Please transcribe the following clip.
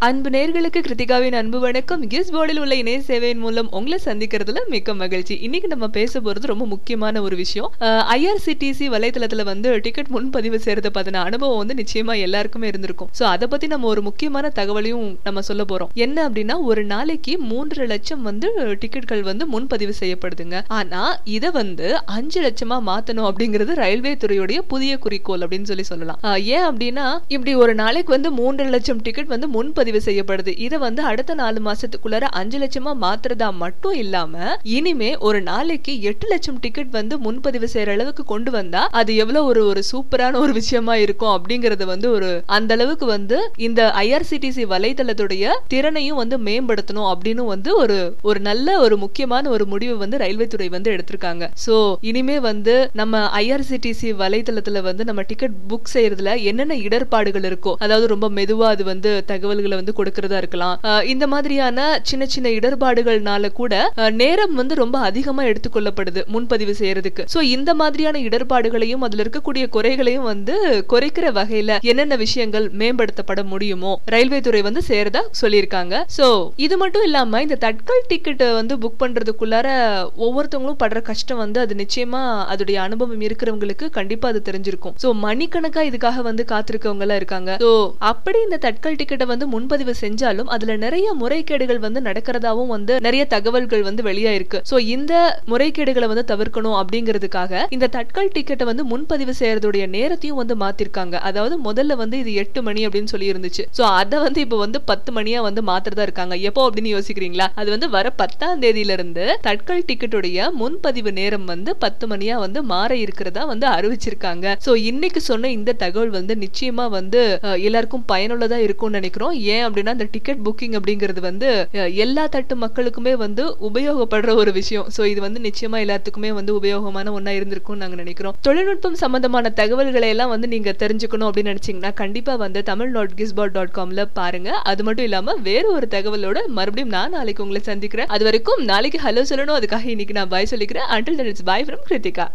அன்பு நேர்களுக்கு கிருத்திகாவின் அன்பு வணக்கம் கிஸ் போர்டில் உள்ள இணைய சேவையின் மூலம் உங்களை சந்திக்கிறதுல மிக்க மகிழ்ச்சி இன்னைக்கு நம்ம பேச போறது ரொம்ப முக்கியமான ஒரு விஷயம் ஐஆர்சிடிசி வலைதளத்துல வந்து டிக்கெட் முன்பதிவு செய்யறத பத்தின அனுபவம் வந்து நிச்சயமா எல்லாருக்குமே இருந்திருக்கும் சோ அதை பத்தி நம்ம ஒரு முக்கியமான தகவலையும் நம்ம சொல்ல போறோம் என்ன அப்படின்னா ஒரு நாளைக்கு மூன்றரை லட்சம் வந்து டிக்கெட்கள் வந்து முன்பதிவு செய்யப்படுதுங்க ஆனா இதை வந்து அஞ்சு லட்சமா மாத்தணும் அப்படிங்கிறது ரயில்வே துறையுடைய புதிய குறிக்கோள் அப்படின்னு சொல்லி சொல்லலாம் ஆஹ் ஏன் அப்படின்னா இப்படி ஒரு நாளைக்கு வந்து மூன்றரை லட்சம் டிக்கெட் வந்து முன்பதிவு செய்யப்படுது இதை வந்து அடுத்த நாலு மாசத்துக்குள்ளார அஞ்சு லட்சமா மாத்துறதா மட்டும் இல்லாம இனிமே ஒரு நாளைக்கு எட்டு லட்சம் டிக்கெட் வந்து முன்பதிவு செய்யற அளவுக்கு கொண்டு வந்தா அது எவ்வளவு ஒரு ஒரு சூப்பரான ஒரு விஷயமா இருக்கும் அப்படிங்கறது வந்து ஒரு அந்த அளவுக்கு வந்து இந்த ஐஆர்சிடிசி வலைதளத்துடைய திறனையும் வந்து மேம்படுத்தணும் அப்படின்னு வந்து ஒரு ஒரு நல்ல ஒரு முக்கியமான ஒரு முடிவு வந்து ரயில்வே துறை வந்து எடுத்திருக்காங்க சோ இனிமே வந்து நம்ம ஐஆர்சிடிசி வலைதளத்துல வந்து நம்ம டிக்கெட் புக் செய்யறதுல என்னென்ன இடர்பாடுகள் இருக்கோ அதாவது ரொம்ப மெதுவா அது வந்து தகவல்களை வந்து கொடுக்கறதா இருக்கலாம் அஹ் இந்த மாதிரியான சின்ன சின்ன இடர்பாடுகள்னால கூட அஹ் நேரம் வந்து ரொம்ப அதிகமா எடுத்துக்கொள்ளப்படுது முன்பதிவு செய்யறதுக்கு சோ இந்த மாதிரியான இடர்பாடுகளையும் அதுல இருக்கக்கூடிய குறைகளையும் வந்து குறைக்கிற வகையில என்னென்ன விஷயங்கள் மேம்படுத்தப்பட முடியுமோ ரயில்வே துறை வந்து செய்யறதா சொல்லியிருக்காங்க சோ இது மட்டும் இல்லாம இந்த தட்கல் டிக்கெட் வந்து புக் பண்றதுக்குள்ளார ஒவ்வொருத்தவங்களும் படுற கஷ்டம் வந்து அது நிச்சயமா அதோடைய அனுபவம் இருக்கிறவங்களுக்கு கண்டிப்பா அது தெரிஞ்சிருக்கும் சோ மணிக்கணக்கா இதுக்காக வந்து காத்திருக்கவங்க எல்லாம் இருக்காங்க சோ அப்படி இந்த தட்கல் டிக்கெட்டை வந்து முன்பதிவு செஞ்சாலும் அதுல நிறைய முறைகேடுகள் வந்து நடக்கிறதாவும் வந்து நிறைய தகவல்கள் வந்து வெளியாயிருக்கு சோ இந்த முறைகேடுகளை வந்து தவிர்க்கணும் அப்படிங்கிறதுக்காக இந்த தட்கல் டிக்கெட்டை வந்து முன்பதிவு செய்யறதுடைய நேரத்தையும் வந்து மாத்திருக்காங்க அதாவது முதல்ல வந்து இது எட்டு மணி அப்படின்னு சொல்லி இருந்துச்சு சோ அதை வந்து இப்ப வந்து பத்து மணியா வந்து மாத்திரதா இருக்காங்க எப்போ அப்படின்னு யோசிக்கிறீங்களா அது வந்து வர பத்தாம் தேதியில இருந்து தட்கல் டிக்கெட்டுடைய முன்பதிவு நேரம் வந்து பத்து மணியா வந்து மாற இருக்கிறதா வந்து அறிவிச்சிருக்காங்க சோ இன்னைக்கு சொன்ன இந்த தகவல் வந்து நிச்சயமா வந்து அஹ், எல்லாருக்கும் பயனுள்ளதா இருக்கும்னு நினைக்கிறோம் ஏன் அப்படின்னா இந்த டிக்கெட் புக்கிங் அப்படிங்கிறது வந்து அஹ், எல்லா தட்டு மக்களுக்குமே வந்து உபயோகப்படுற ஒரு விஷயம் சோ இது வந்து நிச்சயமா எல்லாத்துக்குமே வந்து உபயோகமான ஒண்ணா இருந்திருக்கும்னு நாங்க நினைக்கிறோம் தொழில்நுட்பம் சம்பந்தமான தகவல்களை எல்லாம் வந்து நீங்க தெரிஞ்சுக்கணும் அப்படின்னு நினைச்சீங்கன்னா கண்டிப்பா வந்து தமிழ் டாட் கிஸ்பாட் டாட் காம்ல பாருங்க அது மட்டும் இல்லாம வேற ஒரு தகவலோட மறுபடியும் நான் நாளைக்கு உங்களை சந்திக்கிறேன் அது வரைக்கும் நாளைக்கு ஹலோ சொல்லணும் அதுக்காக இன்னைக்கு நான் பாய் சொல்லிக்கிறேன் until then it's bye from Kiruthika